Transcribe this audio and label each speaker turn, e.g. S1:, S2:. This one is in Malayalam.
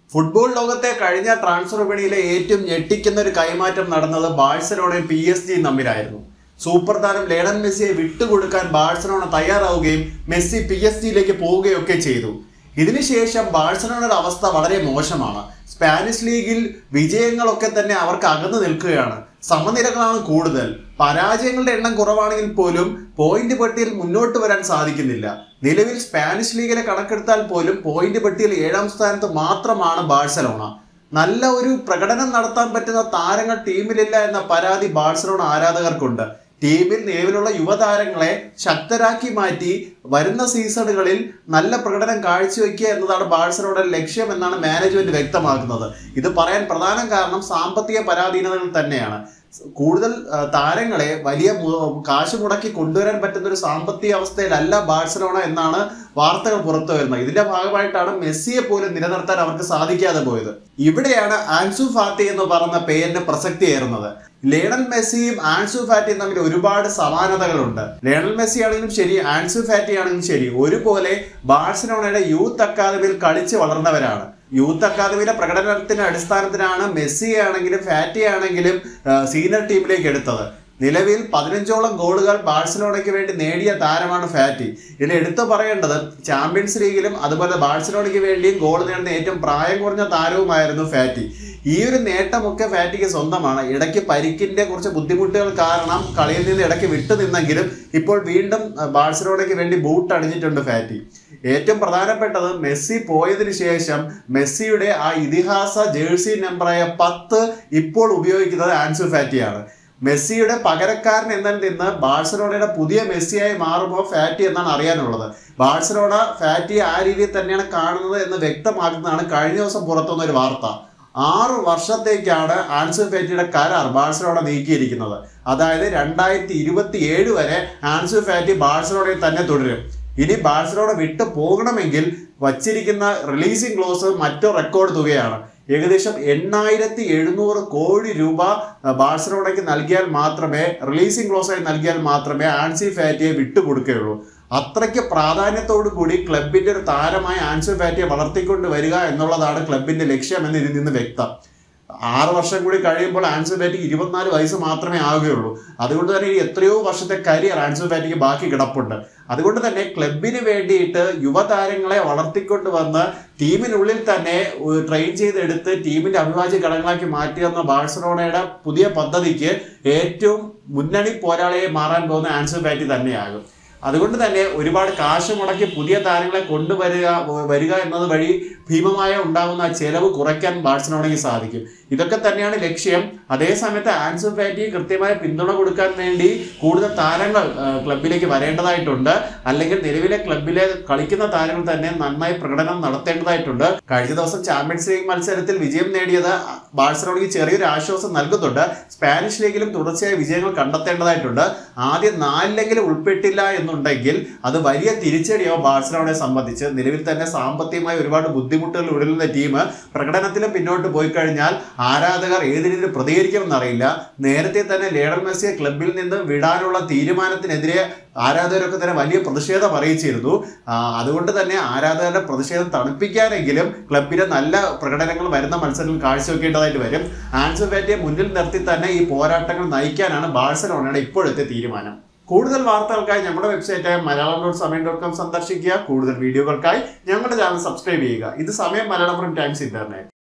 S1: ഫുട്ബോൾ ലോകത്തെ കഴിഞ്ഞ ട്രാൻസ്ഫർ വിപണിയിലെ ഏറ്റവും ഞെട്ടിക്കുന്ന ഒരു കൈമാറ്റം നടന്നത് ബാഴ്സലോണയും പി എസ് ജിയും തമ്മിലായിരുന്നു സൂപ്പർ താരം ലേഡൻ മെസ്സിയെ വിട്ടുകൊടുക്കാൻ ബാഴ്സലോണ തയ്യാറാവുകയും മെസ്സി പി എസ് ജിയിലേക്ക് പോവുകയൊക്കെ ചെയ്തു ഇതിനുശേഷം ബാഴ്സലോണയുടെ അവസ്ഥ വളരെ മോശമാണ് സ്പാനിഷ് ലീഗിൽ വിജയങ്ങളൊക്കെ തന്നെ അവർക്ക് അകന്നു നിൽക്കുകയാണ് സമനിലകളാണ് കൂടുതൽ പരാജയങ്ങളുടെ എണ്ണം കുറവാണെങ്കിൽ പോലും പോയിന്റ് പട്ടികയിൽ മുന്നോട്ട് വരാൻ സാധിക്കുന്നില്ല നിലവിൽ സ്പാനിഷ് ലീഗിലെ കണക്കെടുത്താൽ പോലും പോയിന്റ് പട്ടികയിൽ ഏഴാം സ്ഥാനത്ത് മാത്രമാണ് ബാഴ്സലോണ നല്ല ഒരു പ്രകടനം നടത്താൻ പറ്റുന്ന താരങ്ങൾ ടീമിലില്ല എന്ന പരാതി ബാഴ്സലോണ ആരാധകർക്കുണ്ട് ടീമിൽ നിലവിലുള്ള യുവതാരങ്ങളെ ശക്തരാക്കി മാറ്റി വരുന്ന സീസണുകളിൽ നല്ല പ്രകടനം കാഴ്ചവെക്കുക എന്നതാണ് ബാഴ്സലോണയുടെ ലക്ഷ്യം എന്നാണ് മാനേജ്മെന്റ് വ്യക്തമാക്കുന്നത് ഇത് പറയാൻ പ്രധാന കാരണം സാമ്പത്തിക പരാധീനതകൾ തന്നെയാണ് കൂടുതൽ ആ, താരങ്ങളെ വലിയ മു- കാശ് മുടക്കി കൊണ്ടുവരാൻ പറ്റുന്ന ഒരു സാമ്പത്തിക അവസ്ഥയിലല്ല ബാഴ്സലോണ എന്നാണ് വാർത്തകൾ പുറത്തു വരുന്നത് ഇതിന്റെ ഭാഗമായിട്ടാണ് മെസ്സിയെ പോലും നിലനിർത്താൻ അവർക്ക് സാധിക്കാതെ പോയത് ഇവിടെയാണ് ആൻസു ഫാറ്റി എന്ന് പറയുന്ന പേരിന് പ്രസക്തിയേറുന്നത് ലേണൽ മെസ്സിയും ആൻസു ഫാറ്റിയും തമ്മിൽ ഒരുപാട് സമാനതകളുണ്ട് ലേണൽ മെസ്സി ആണെങ്കിലും ശരി ആൻസു ഫാറ്റി ആണെങ്കിലും ശരി ഒരുപോലെ ബാഴ്സലോണയുടെ യൂത്ത് അക്കാദമിയിൽ കളിച്ച് വളർന്നവരാണ് യൂത്ത് അക്കാദമിയിലെ പ്രകടനത്തിന്റെ അടിസ്ഥാനത്തിലാണ് മെസ്സി ആണെങ്കിലും ഫാറ്റി ആണെങ്കിലും സീനിയർ ടീമിലേക്ക് എടുത്തത് നിലവിൽ പതിനഞ്ചോളം ഗോളുകൾ ബാഴ്സലോണയ്ക്ക് വേണ്ടി നേടിയ താരമാണ് ഫാറ്റി ഇതിൽ എടുത്തു പറയേണ്ടത് ചാമ്പ്യൻസ് ലീഗിലും അതുപോലെ ബാഴ്സലോണയ്ക്ക് വേണ്ടിയും ഗോൾ നേടുന്ന ഏറ്റവും പ്രായം കുറഞ്ഞ താരവുമായിരുന്നു ഫാറ്റി ഈ ഒരു നേട്ടമൊക്കെ ഫാറ്റിക്ക് സ്വന്തമാണ് ഇടയ്ക്ക് പരിക്കിന്റെ കുറച്ച് ബുദ്ധിമുട്ടുകൾ കാരണം കളിയിൽ നിന്ന് ഇടയ്ക്ക് വിട്ടു നിന്നെങ്കിലും ഇപ്പോൾ വീണ്ടും അഹ്, ബാഴ്സലോണയ്ക്ക് വേണ്ടി ബൂട്ട് അണിഞ്ഞിട്ടുണ്ട് ഫാറ്റി ഏറ്റവും പ്രധാനപ്പെട്ടത് മെസ്സി പോയതിനു ശേഷം മെസ്സിയുടെ ആ ഇതിഹാസ ജേഴ്സി നമ്പറായ പത്ത് ഇപ്പോൾ ഉപയോഗിക്കുന്നത് ആൻസു ഫാറ്റിയാണ് മെസ്സിയുടെ പകരക്കാരൻ എന്നതിൽ നിന്ന് ബാഴ്സലോണയുടെ പുതിയ മെസ്സിയായി മാറുമ്പോൾ ഫാറ്റി എന്നാണ് അറിയാനുള്ളത് ബാഴ്സലോണ ഫാറ്റിയെ ആ രീതിയിൽ തന്നെയാണ് കാണുന്നത് എന്ന് വ്യക്തമാക്കുന്നതാണ് കഴിഞ്ഞ ദിവസം പുറത്തുവന്ന ഒരു വാർത്ത ആറ് വർഷത്തേക്കാണ് ആൻസു ഫാറ്റിയുടെ കരാർ ബാഴ്സലോണ നീക്കിയിരിക്കുന്നത് അതായത് രണ്ടായിരത്തി ഇരുപത്തി ഏഴ് വരെ ആൻസു ഫാറ്റി ബാഴ്സലോണയിൽ തന്നെ തുടരും ഇനി ബാഴ്സലോണ വിട്ടു പോകണമെങ്കിൽ വച്ചിരിക്കുന്ന റിലീസിംഗ് ക്ലോസ് മറ്റു റെക്കോർഡ് തുകയാണ് ഏകദേശം എണ്ണായിരത്തി എഴുന്നൂറ് കോടി രൂപ അഹ്, ബാഴ്സലോണയ്ക്ക് നൽകിയാൽ മാത്രമേ റിലീസിംഗ് ക്ലോസായി നൽകിയാൽ മാത്രമേ ആൻസി ഫാറ്റിയെ വിട്ടുകൊടുക്കുകയുള്ളൂ അത്രയ്ക്ക് പ്രാധാന്യത്തോടു കൂടി ക്ലബിന്റെ ഒരു താരമായി ആൻസി ഫാറ്റിയെ വളർത്തിക്കൊണ്ട് വരിക എന്നുള്ളതാണ് ക്ലബിന്റെ ലക്ഷ്യമെന്ന് ഇതിൽ നിന്ന് വ്യക്തം ആറ് വർഷം കൂടി കഴിയുമ്പോൾ ആൻസു ഫാറ്റിക്ക് ഇരുപത്തിനാല് വയസ്സ് മാത്രമേ ആവുകയുള്ളൂ അതുകൊണ്ട് തന്നെ ഇനി എത്രയോ വർഷത്തെ കരിയർ ആൻസു ഫാറ്റിക്ക് ബാക്കി കിടപ്പുണ്ട് അതുകൊണ്ട് തന്നെ ക്ലബിന് വേണ്ടിയിട്ട് യുവതാരങ്ങളെ വളർത്തിക്കൊണ്ട് വന്ന് ടീമിനുള്ളിൽ തന്നെ ഏഹ്, ട്രെയിൻ ചെയ്തെടുത്ത് ടീമിന്റെ അവിഭാജ്യ ഘടകങ്ങളാക്കി മാറ്റിയെന്ന ബാഴ്സലോണയുടെ പുതിയ പദ്ധതിക്ക് ഏറ്റവും മുന്നണി പോരാളിയെ മാറാൻ പോകുന്ന ആൻസു ഫാറ്റി തന്നെയാകും അതുകൊണ്ട് തന്നെ ഒരുപാട് കാശ് മുടക്കി പുതിയ താരങ്ങളെ കൊണ്ടുവരിക വരിക എന്നത് വഴി ഭീമമായ ഉണ്ടാകുന്ന ആ ചെലവ് കുറയ്ക്കാൻ ബാഴ്സലോണയ്ക്ക് സാധിക്കും ഇതൊക്കെ തന്നെയാണ് ലക്ഷ്യം അതേസമയത്ത് ആൻസു ഫാറ്റി കൃത്യമായ പിന്തുണ കൊടുക്കാൻ വേണ്ടി കൂടുതൽ താരങ്ങൾ ആ, ക്ലബിലേക്ക് വരേണ്ടതായിട്ടുണ്ട് അല്ലെങ്കിൽ നിലവിലെ ക്ലബിലെ കളിക്കുന്ന താരങ്ങൾ തന്നെ നന്നായി പ്രകടനം നടത്തേണ്ടതായിട്ടുണ്ട് കഴിഞ്ഞ ദിവസം ചാമ്പ്യൻസ് ലീഗ് മത്സരത്തിൽ വിജയം നേടിയത് ബാഴ്സലോണയ്ക്ക് ചെറിയൊരു ആശ്വാസം നൽകുന്നുണ്ട് സ്പാനിഷ് ലീഗിലും തുടർച്ചയായ വിജയങ്ങൾ കണ്ടെത്തേണ്ടതായിട്ടുണ്ട് ആദ്യം നാലിലെങ്കിലും ഉൾപ്പെട്ടില്ല എന്നുണ്ടെങ്കിൽ അത് വലിയ തിരിച്ചടിയാവും ബാഴ്സലോണയെ സംബന്ധിച്ച് നിലവിൽ തന്നെ സാമ്പത്തികമായി ഒരുപാട് ബുദ്ധിമുട്ടുകൾ ഉടലുന്ന ടീം പ്രകടനത്തിലും പിന്നോട്ട് പോയി കഴിഞ്ഞാൽ ആരാധകർ ഏത് രീതിയിൽ പ്രതികരിക്കുമെന്നറിയില്ല നേരത്തെ തന്നെ ലേണൽ മെസ്സിയെ ക്ലബിൽ നിന്ന് വിടാനുള്ള തീരുമാനത്തിനെതിരെ ആരാധകരൊക്കെ തന്നെ വലിയ പ്രതിഷേധം അറിയിച്ചിരുന്നു ആ, അതുകൊണ്ട് തന്നെ ആരാധകരുടെ പ്രതിഷേധം തണുപ്പിക്കാനെങ്കിലും ക്ലബിലെ നല്ല പ്രകടനങ്ങൾ വരുന്ന മത്സരങ്ങളിൽ കാഴ്ചവെക്കേണ്ടതായിട്ട് വരും ആൻസു ഫാറ്റിയെ മുന്നിൽ നിർത്തി തന്നെ ഈ പോരാട്ടങ്ങൾ നയിക്കാനാണ് ബാഴ്സലോണയുടെ ഇപ്പോഴത്തെ തീരുമാനം കൂടുതൽ വാർത്തകൾക്കായി നമ്മുടെ വെബ്സൈറ്റായ Malayalam dot Samayam dot com സന്ദർശിക്കുക കൂടുതൽ വീഡിയോകൾക്കായി ഞങ്ങളുടെ ചാനൽ സബ്സ്ക്രൈബ് ചെയ്യുക ഇത് സമയം മലയാളം ടൈംസ് ഇന്റർനെറ്റ്